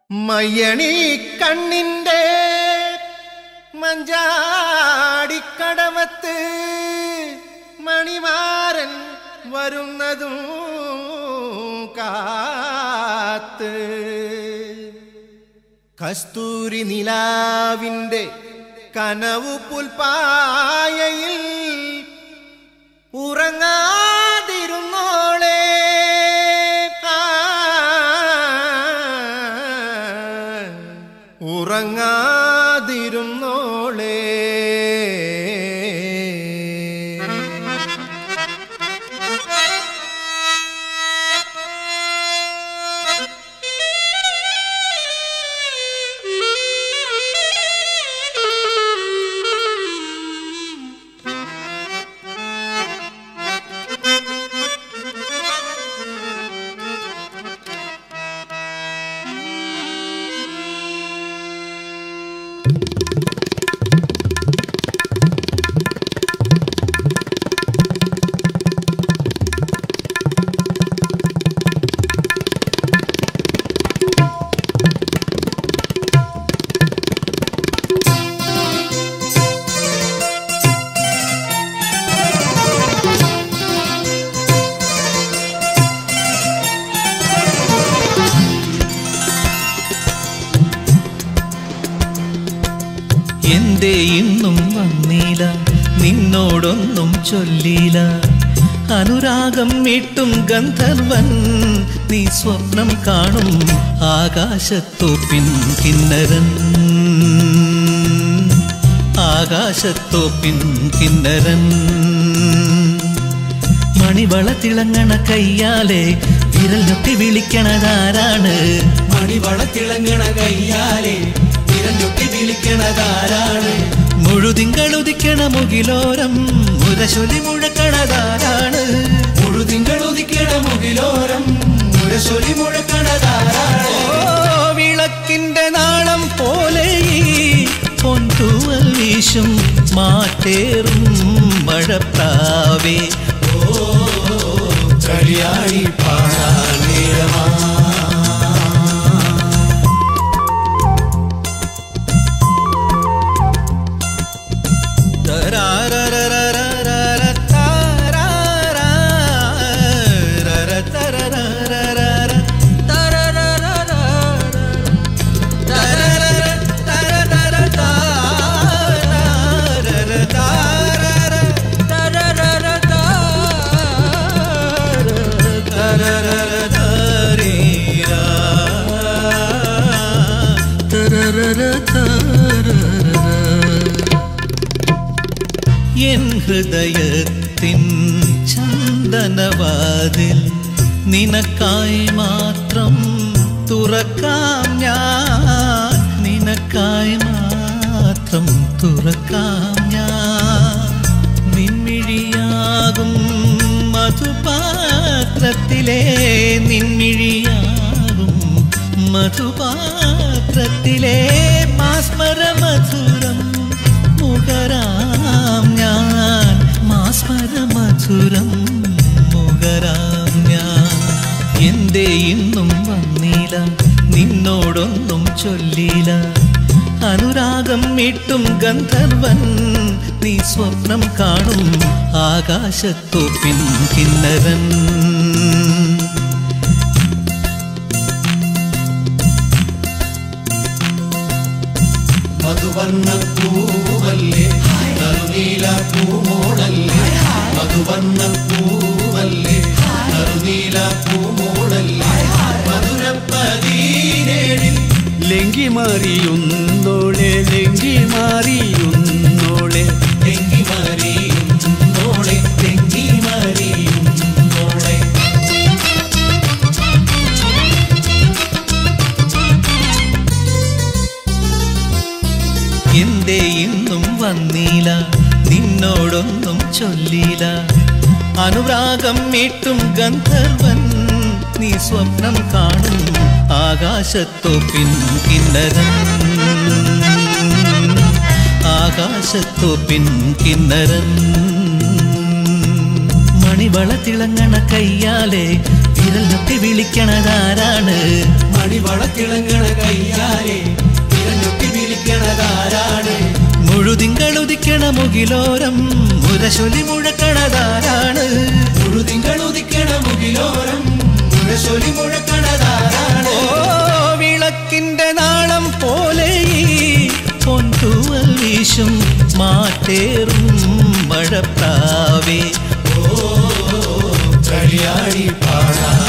മയ്യണി കണ്ണിൻ്റെ മഞ്ചാടിക്കടവത്ത് മണിമാരൻ വരുന്നതും കാത്ത് കസ്തൂരി നിലാവിൻ്റെ കനവു പുൽപ്പായയിൽ ഉറങ്ങാതിരുന്നോളെ ആ, ഉറങ്ങാതിരുന്നോളെ എന്തേ ഇന്നും വന്നീല നിന്നോടൊന്നും ചൊല്ലില അനുരാഗം മീട്ടും ഗന്ധർവൻ നീ സ്വപ്നം കാണും ആകാശത്തോപ്പിൻ കിന്നരൻ ആകാശത്തോപ്പിൻ കിന്നരൻ മണിവള തിളങ്ങണ കയ്യാലെ വിരൽ ഞൊട്ടി വിളിക്കണതാരാണ് മണിവള തിളങ്ങണ കയ്യാലെ വിരഞ്ഞൊട്ടി വിളിക്കണതാരാണ് മുഴുതിങ്കളുദിക്കണ മുകിലോരം മുരശൊലി മുഴക്കണതാരാണ് മുഴുതിങ്കൾ ഉദിക്കണ മുകിലോരം മുരശൊലി മുഴക്കണതാരാണ് ഓ വിളക്കിന്റെ നാളം പോലെ ഈ പൊൻതൂവൽ വീശും മാറ്റേറും മഴപ്രാവേ കളിയാടി പാടാൻ നേരമാ എൻ ഹൃദയത്തിൻ ചന്ദനവാതിൽ നിനക്കായി മാത്രം തുറക്കാം ഞാൻ നിനക്കായി മാത്രം തുറക്കാം ഞാൻ നിൻമിഴിയാകും മധുപാത്രത്തിലെ നിൻമിഴിയാകും മധുപാത്രത്തിലെ മാസ്മര മധുരം മുഖരാം ഞാൻ മാസ്മര മധുരം മുഖരാം ഞാൻ എന്തേ ഇന്നും വന്നീല നിന്നോടൊന്നും ചൊല്ലില അനുരാഗം മീട്ടും ഗന്ധർവൻ നീ സ്വപ്നം കാണും ആകാശത്തോപ്പിൻ കിന്നരൻ മധുവർണ്ണ പൂവല്ലേ നറുനീല പൂമോളല്ലേ മധുവർണ്ണ പൂവല്ലേ നറുനീല പൂമോളല്ലേ മധുരപ്പതിനേഴിൽ ലെങ്കി മാറിയുന്നോളെ ലെങ്കി മാറിയുന്നോളെ തെങ്ങി മറിയുന്നോളെ തെങ്ങി മറിയുന്നോളെ എന്തേ ഇന്നും വന്നീല നിന്നോടൊന്നും ചൊല്ലില അനുരാഗം മീട്ടും ഗന്ധർവൻ നീ സ്വപ്നം കാണും ആകാശത്തോപ്പിൻ കിന്നരൻ ആകാശത്തോപ്പിൻ കിന്നരൻ മണിവള തിളങ്ങണ കയ്യാലെ വിരൽ വിരൽ ഞൊട്ടി വിളിക്കണതാരാണ് മണിവളക്കിളങ്ങണ കയ്യാലെ തിരഞ്ഞൊട്ടി വിളിക്കണതാരാണ് മുഴുതിങ്കളുദിക്കണ മുകിലോരം മുരശൊലി മുഴക്കണതാരാണ് മുഴുതിങ്കൾ ഉദിക്കണ മുകിലോരം മുഴശൊലി മുഴക്കണതാരാണ് ഓ വിളക്കിന്റെ നാളം പോലെ ഈ പൊൻതൂവൽ വീശും മാറ്റേറും മഴപ്രാവേ കളിയാടി പാടാ